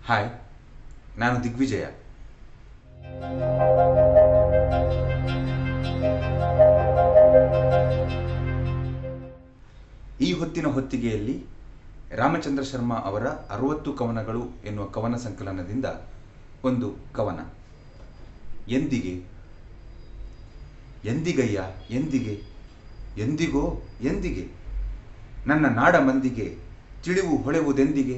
hi ನಾನು ದಿಗ್ವಿಜಯ ಈ ಹೊತ್ತಿನ ಹೊತ್ತಿಗೆಯಲ್ಲಿ ರಾಮಚಂದ್ರ ಶರ್ಮಾ ಅವರ ಅರವತ್ತು ಕವನಗಳು ಎನ್ನುವ ಕವನ ಸಂಕಲನದಿಂದ ಒಂದು ಕವನ ಎಂದಿಗೆ ಎಂದಿಗಯ್ಯ ಎಂದಿಗೆ ಎಂದಿಗೋ ಎಂದಿಗೆ ನನ್ನ ನಾಡ ಮಂದಿಗೆ ತಿಳಿವು ಹೊಳೆವುದೆಂದಿಗೆ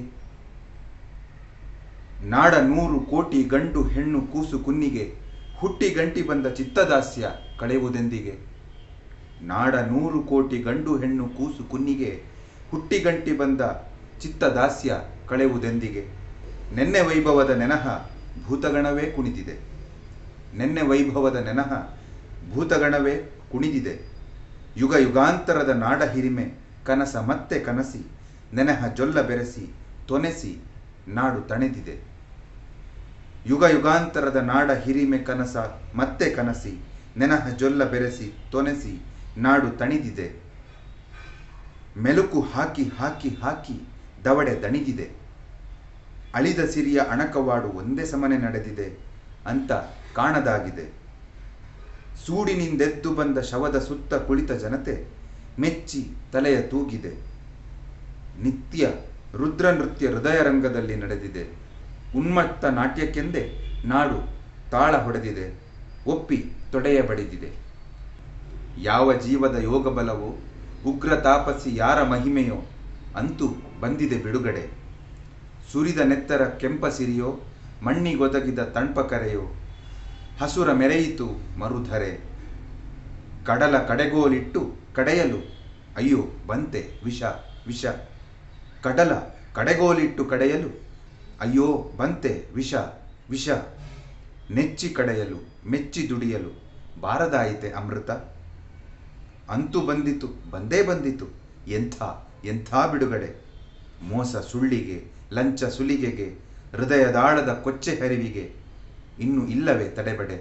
ನಾಡ ನೂರು ಕೋಟಿ ಗಂಡು ಹೆಣ್ಣು ಕೂಸು ಕುನ್ನಿಗೆ ಹುಟ್ಟಿ ಗಂಟಿ ಬಂದ ಚಿತ್ತದಾಸ್ಯ ಕಳೆಯುವುದೆಂದಿಗೆ ನಾಡ ನೂರು ಕೋಟಿ ಗಂಡು ಹೆಣ್ಣು ಕೂಸು ಕುನ್ನಿಗೆ ಹುಟ್ಟಿ ಗಂಟಿ ಬಂದ ಚಿತ್ತದಾಸ್ಯ ಕಳೆಯುವುದೆಂದಿಗೆ ನೆನ್ನೆ ವೈಭವದ ನೆನಹ ಭೂತಗಣವೇ ಕುಣಿದಿದೆ ನೆನ್ನೆ ವೈಭವದ ನೆನಹ ಭೂತಗಣವೇ ಕುಣಿದಿದೆ ಯುಗ ಯುಗಾಂತರದ ನಾಡ ಹಿರಿಮೆ ಕನಸ ಮತ್ತೆ ಕನಸಿ ನೆನಹ ಜೊಲ್ಲ ಬೆರೆಸಿ ತೊನೆಸಿ ನಾಡು ತಣೆದಿದೆ ಯುಗ ಯುಗಾಂತರದ ನಾಡ ಹಿರಿಮೆ ಕನಸ ಮತ್ತೆ ಕನಸಿ ನೆನಹ ಜೊಲ್ಲ ಬೆರೆಸಿ ತೊನೆಸಿ ನಾಡು ತಣಿದಿದೆ ಮೆಲುಕು ಹಾಕಿ ಹಾಕಿ ಹಾಕಿ ದವಡೆ ದಣಿದಿದೆ ಅಳಿದ ಸಿರಿಯ ಅಣಕವಾಡು ಒಂದೇ ಸಮನೆ ನಡೆದಿದೆ ಅಂತ ಕಾಣದಾಗಿದೆ ಸೂಡಿನಿಂದೆದ್ದು ಬಂದ ಶವದ ಸುತ್ತ ಕುಳಿತ ಜನತೆ ಮೆಚ್ಚಿ ತಲೆಯ ತೂಗಿದೆ ನಿತ್ಯ ರುದ್ರ ನೃತ್ಯ ಹೃದಯ ರಂಗದಲ್ಲಿ ನಡೆದಿದೆ ಉನ್ಮತ್ತ ನಾಟ್ಯಕ್ಕೆಂದೇ ನಾಡು ತಾಳ ಹೊಡೆದಿದೆ ಒಪ್ಪಿ ತೊಡೆಯ ಬಡಿದಿದೆ ಯಾವ ಜೀವದ ಯೋಗ ಬಲವೋ ಉಗ್ರ ತಾಪಸಿ ಯಾರ ಮಹಿಮೆಯೋ ಅಂತೂ ಬಂದಿದೆ ಬಿಡುಗಡೆ ಸುರಿದ ನೆತ್ತರ ಕೆಂಪ ಸಿರಿಯೋ ಮಣ್ಣಿಗೊದಗಿದ ತಣ್ಪ ಕರೆಯೋ ಹಸುರ ಮೆರೆಯಿತು ಮರುಧರೆ ಕಡಲ ಕಡೆಗೋಲಿಟ್ಟು ಕಡೆಯಲು ಅಯ್ಯೋ ಬಂತೆ ವಿಷ ವಿಷ ಕಡಲ ಕಡೆಗೋಲಿಟ್ಟು ಕಡೆಯಲು ಅಯ್ಯೋ ಬಂತೆ ವಿಷ ವಿಷ ನೆಚ್ಚಿ ಕಡೆಯಲು ಮೆಚ್ಚಿ ದುಡಿಯಲು ಬಾರದಾಯಿತೆ ಅಮೃತ ಅಂತೂ ಬಂದಿತು ಬಂದೇ ಬಂದಿತು ಎಂಥ ಎಂಥ ಬಿಡುಗಡೆ ಮೋಸ ಸುಳ್ಳಿಗೆ ಲಂಚ ಸುಲಿಗೆಗೆ ಹೃದಯದಾಳದ ಕೊಚ್ಚೆ ಹರಿವಿಗೆ ಇನ್ನು ಇಲ್ಲವೇ ತಡೆಬಡೆ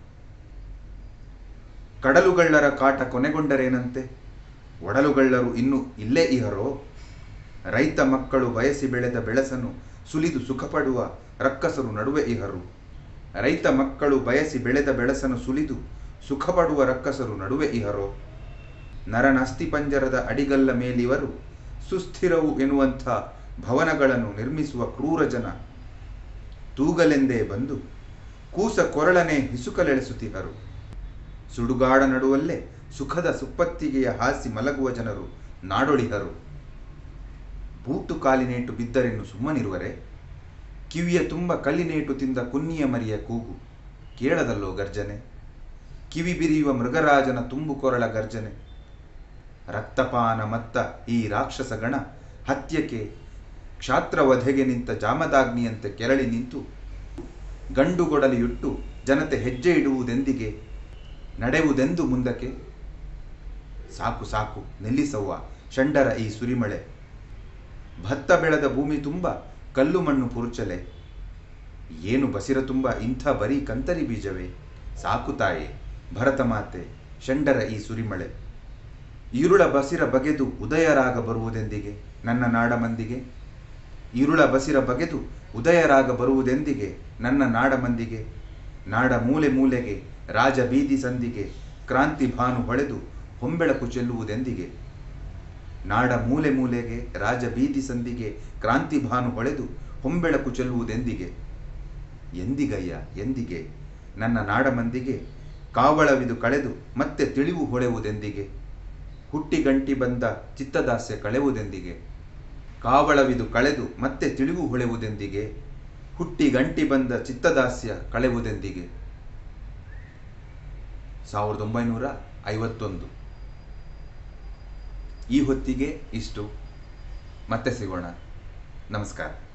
ಕಡಲುಗಳ್ಳರ ಕಾಟ ಕೊನೆಗೊಂಡರೇನಂತೆ ಒಡಲುಗಳ್ಳರು ಇನ್ನು ಇಲ್ಲೇ ಇಹರೋ ರೈತ ಮಕ್ಕಳು ಬಯಸಿ ಬೆಳೆದ ಬೆಳಸನ್ನು ಸುಲಿದು ಸುಖಪಡುವ ರಕ್ಕಸರು ನಡುವೆ ಇಹರು ರೈತ ಮಕ್ಕಳು ಬಯಸಿ ಬೆಳೆದ ಬೆಳಸನ್ನು ಸುಲಿದು ಸುಖಪಡುವ ರಕ್ಕಸರು ನಡುವೆ ಇಹರೋ ನರನಸ್ತಿಪಂಜರದ ಅಡಿಗಲ್ಲ ಮೇಲಿವರು ಸುಸ್ಥಿರವು ಎನ್ನುವಂಥ ಭವನಗಳನ್ನು ನಿರ್ಮಿಸುವ ಕ್ರೂರ ಜನ ತೂಗಲೆಂದೇ ಬಂದು ಕೂಸ ಕೊರಳನೆ ಹಿಸುಕಲೆಳೆಸುತ್ತಿಹರು ಸುಡುಗಾಡ ನಡುವಲ್ಲೇ ಸುಖದ ಸುಪ್ಪತ್ತಿಗೆಯ ಹಾಸಿ ಮಲಗುವ ಜನರು ನಾಡೊಳಿಹರು ಬೂಟು ಕಾಲಿನೇಟು ಬಿದ್ದರೆನ್ನು ಸುಮ್ಮನಿರುವರೆ ಕಿವಿಯ ತುಂಬ ಕಲ್ಲಿನೇಟು ತಿಂದ ಕುನ್ನಿಯ ಮರಿಯ ಕೂಗು ಕೇಳದಲ್ಲೋ ಗರ್ಜನೆ ಕಿವಿ ಬಿರಿಯುವ ಮೃಗರಾಜನ ತುಂಬು ಕೊರಳ ಗರ್ಜನೆ ರಕ್ತಪಾನ ಮತ್ತ ಈ ರಾಕ್ಷಸ ಗಣ ಹತ್ಯಕ್ಕೆ ಕ್ಷಾತ್ರವಧೆಗೆ ನಿಂತ ಜಾಮದಾಗ್ನಿಯಂತೆ ಕೆರಳಿ ನಿಂತು ಗಂಡುಗೊಡಲಿಯುಟ್ಟು ಜನತೆ ಹೆಜ್ಜೆ ಇಡುವುದೆಂದಿಗೆ ನಡೆಯುವುದೆಂದು ಮುಂದಕ್ಕೆ ಸಾಕು ಸಾಕು ನಿಲ್ಲಿಸವ್ವ ಷಂಡರ ಈ ಸುರಿಮಳೆ ಭತ್ತ ಬೆಳೆದ ಭೂಮಿ ತುಂಬ ಕಲ್ಲು ಮಣ್ಣು ಪುರುಚಲೆ ಏನು ಬಸಿರ ತುಂಬ ಇಂಥ ಬರೀ ಕಂತರಿ ಬೀಜವೇ ಸಾಕು ತಾಯೆ ಭರತ ಮಾತೆ ಷಂಡರ ಈ ಸುರಿಮಳೆ ಈರುಳ ಬಸಿರ ಬಗೆದು ಉದಯರಾಗ ಬರುವುದೆಂದಿಗೆ ನನ್ನ ನಾಡ ಮಂದಿಗೆ ಈರುಳ ಬಸಿರ ಬಗೆದು ಉದಯರಾಗ ಬರುವುದೆಂದಿಗೆ ನನ್ನ ನಾಡ ಮಂದಿಗೆ ನಾಡ ಮೂಲೆ ಮೂಲೆಗೆ ರಾಜ ಬೀದಿ ಸಂದಿಗೆ ಕ್ರಾಂತಿ ಭಾನು ಹೊಳೆದು ಹೊಂಬೆಳಕು ಚೆಲ್ಲುವುದೆಂದಿಗೆ ನಾಡ ಮೂಲೆ ಮೂಲೆಗೆ ರಾಜ ಬೀದಿ ಸಂದಿಗೆ ಕ್ರಾಂತಿ ಭಾನು ಹೊಳೆದು ಹೊಂಬೆಳಕು ಚೆಲ್ಲುವುದೆಂದಿಗೆ ಎಂದಿಗಯ್ಯ ಎಂದಿಗೆ ನನ್ನ ನಾಡ ಮಂದಿಗೆ ಕಾವಳವಿದು ಕಳೆದು ಮತ್ತೆ ತಿಳಿವು ಹೊಳೆವುದೆಂದಿಗೆ ಹುಟ್ಟಿ ಗಂಟಿ ಬಂದ ಚಿತ್ತದಾಸ್ಯ ಕಳೆವುದೆಂದಿಗೆ ಕಾವಳವಿದು ಕಳೆದು ಮತ್ತೆ ತಿಳಿವು ಹೊಳೆವುದೆಂದಿಗೆ ಹುಟ್ಟಿ ಗಂಟಿ ಬಂದ ಚಿತ್ತದಾಸ್ಯ ಕಳೆವುದೆಂದಿಗೆ ಸಾವಿರದ ಒಂಬೈನೂರ ಐವತ್ತೊಂದು ಈ ಹೊತ್ತಿಗೆ ಇಷ್ಟು ಮತ್ತೆ ಸಿಗೋಣ ನಮಸ್ಕಾರ